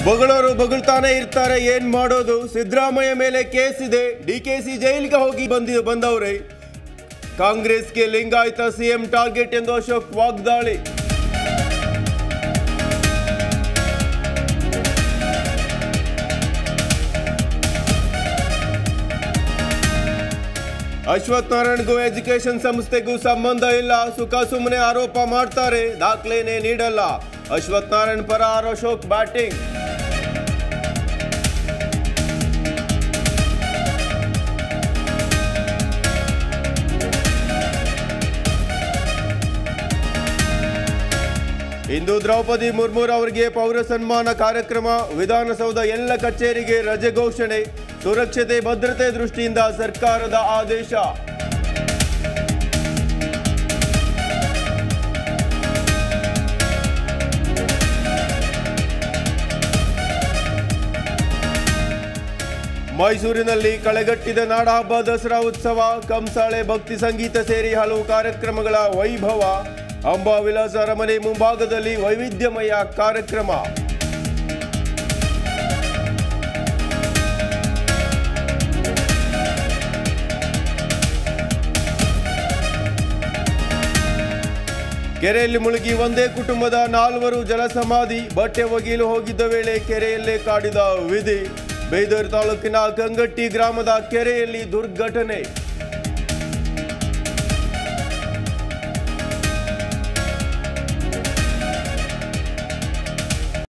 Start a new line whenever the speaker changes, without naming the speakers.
ಬಗಳವರು ಬಗಳ್ತಾನೆ ಇರ್ತಾರೆ ಏನ್ ಮಾಡೋದು ಸಿದ್ದರಾಮಯ್ಯ ಮೇಲೆ ಕೇಸ್ ಇದೆ ಡಿ ಕೆ ಸಿ ಜೈಲಿಗೆ ಹೋಗಿ ಬಂದಿ ಬಂದವ್ರೆ ಕಾಂಗ್ರೆಸ್ಗೆ ಲಿಂಗಾಯತ ಸಿಎಂ ಟಾರ್ಗೆಟ್ ಎಂದು ಅಶೋಕ್ ವಾಗ್ದಾಳಿ ಅಶ್ವಥ್ ನಾರಾಯಣ್ಗೂ ಎಜುಕೇಶನ್ ಸಂಸ್ಥೆಗೂ ಸಂಬಂಧ ಇಲ್ಲ ಸುಖ ಸುಮ್ಮನೆ ಆರೋಪ ಮಾಡ್ತಾರೆ ದಾಖಲೆನೇ ನೀಡಲ್ಲ ಅಶ್ವಥ್ ನಾರಾಯಣ್ ಪರ ಆರ್ ಅಶೋಕ್ ಬ್ಯಾಟಿಂಗ್ ಇಂದು ದ್ರೌಪದಿ ಮುರ್ಮುರ್ ಅವರಿಗೆ ಪೌರ ಸನ್ಮಾನ ಕಾರ್ಯಕ್ರಮ ವಿಧಾನಸೌಧ ಎಲ್ಲ ಕಚೇರಿಗೆ ರಜೆ ಘೋಷಣೆ ಸುರಕ್ಷತೆ ಭದ್ರತೆ ದೃಷ್ಟಿಯಿಂದ ಸರ್ಕಾರದ ಆದೇಶ ಮೈಸೂರಿನಲ್ಲಿ ಕಳೆಗಟ್ಟಿದ ನಾಡಹಬ್ಬ ದಸರಾ ಉತ್ಸವ ಕಂಸಾಳೆ ಭಕ್ತಿ ಸಂಗೀತ ಸೇರಿ ಹಲವು ಕಾರ್ಯಕ್ರಮಗಳ ವೈಭವ ಅಂಬಾವಿಲಾಸ ಅರಮನೆ ಮುಂಭಾಗದಲ್ಲಿ ವೈವಿಧ್ಯಮಯ ಕಾರ್ಯಕ್ರಮ ಕೆರೆಯಲ್ಲಿ ಮುಳುಗಿ ಒಂದೇ ಕುಟುಂಬದ ನಾಲ್ವರು ಜಲಸಮಾಧಿ ಬಟ್ಟೆ ಒಗೆಯಲು ಹೋಗಿದ್ದ ವೇಳೆ ಕೆರೆಯಲ್ಲೇ ಕಾಡಿದ ವಿಧಿ ಬೈದೂರು ತಾಲೂಕಿನ ಕಂಗಟ್ಟಿ ಗ್ರಾಮದ ಕೆರೆಯಲ್ಲಿ ದುರ್ಘಟನೆ